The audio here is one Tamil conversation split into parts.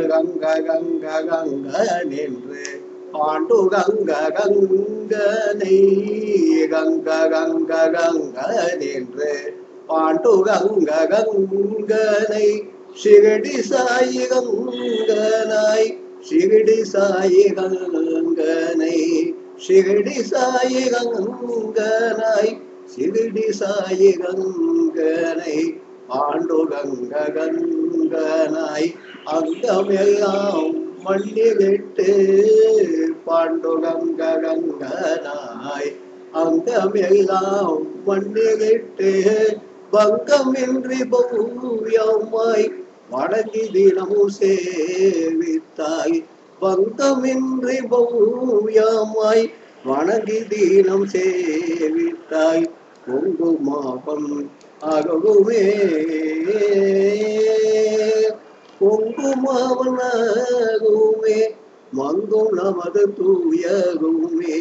கங்க கங்க கங்க நின்று பாண்டு கங்க கங்கனை கங்க கங்க கங்க நின்று பாண்டு கங்க கங்கனை சிகடி சாயி கங்கனாய் சிகடி சாயி கங்கனை சிகடி சாயி கங்கனாய் சிகடி சாயி கங்கனை ஆண்டு கங்க கங்கனாய் அங்கமெல்லாம் மண்ணிலிட்டு பாண்டு கங்க கங்கனாய் அங்கமெல்லாம் மண்ணிலிட்டு பங்கமின்றி பௌயமாய் வணங்கி தினமும் சேவித்தாய் பங்கமின்றி பௌயமாய் வணங்கி தீனம் சேவித்தாய் குங்குமாபம் அகவுமே குங்குமாவனாகுமே மங்கும் நமது தூயகுமே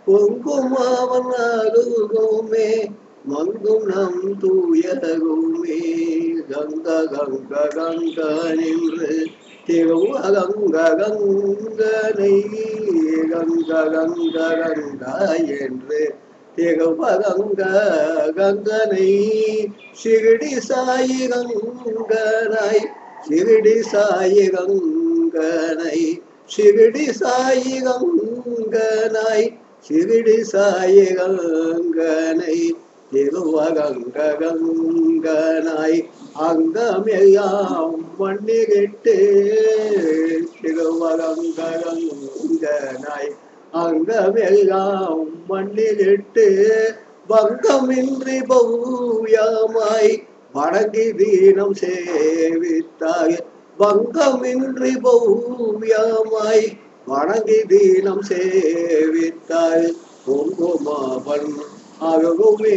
குங்குமாவனாகுமே மங்கும் நம் தூயகுமே கங்க கங்க கங்க நின்று திகழ கங்க கங்கனை கங்க கங்க கங்க என்று திகழ கங்க கங்கனை சிகிடி சாயி கங்கனாய் சிகிடி சாயி கங்கனை சிகிடி சாயி கங்கனாய் சிகிடி சாயி கங்கனை திருவகங்க கங்கனாய் அங்கமெல்லாம் மண்ணிகிட்டு திருவகங்க கங்கனாய் அங்கமெல்லாம் மண்ணிலிட்டு பங்கமின்றி பௌயமாய் வணங்கி தீனம் சேவித்தாய் பங்கமின்றி பௌயமாய் வணங்கி தீனம் சேவித்தாய் குங்குமாவன் அருகுமே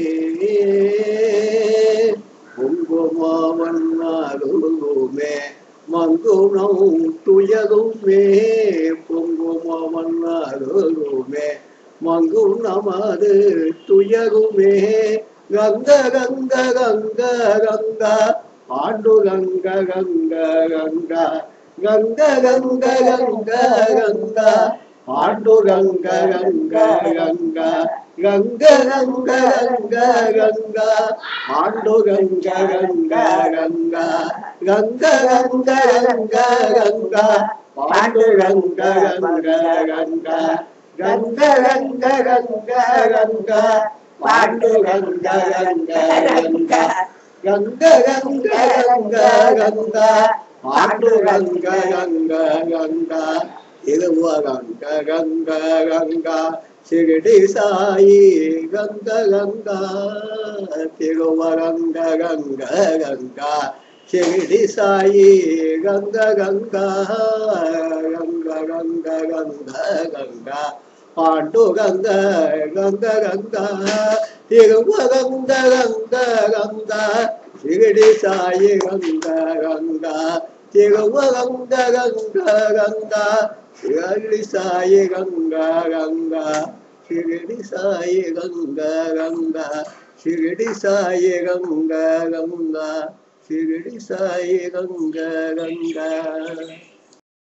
குங்குமாவன் அருகுமே மங்குணம் துயகுமே பொங்குமவன் அருகுமே மங்குணமது துயகுமே கங்க கங்க கங்க கங்கா பாண்டு கங்க கங்க கங்கா கங்க கங்க கங்க கங்கா பாண்டு கங்க கங்க கங்கா கங்க கங்க கங்க கங்கா பாண்டு கங்க கங்க கங்கா கங்க கங்க கங்க கங்கா பாண்டு கங்க கங்க கங்கா கங்க கங்க கங்க கங்கா பாண்டு கங்க கங்க கங்கா கங்க கங்க கங்க கங்கா பாண்டு கங்க கங்க கங்கா இதுவ கங்க கங்க கங்கா சிகிடி சாயி கங்க கங்கா திருவ கங்க கங்க கங்கா சிகிடி சாயி கங்க கங்கா கங்க கங்க கங்க கங்கா பாண்டு கங்க கங்க கங்கா திருவ கங்க கங்க கங்கா சிகிடி சாயி கங்க கங்கா திருவ கங்க கங்க கங்கா சிகிடி சாயி கங்க கங்கா சிகிடி சாயி கங்க கங்கா சிகிடி சாயி கங்க கங்கா சிகிடி சாயி கங்க கங்கா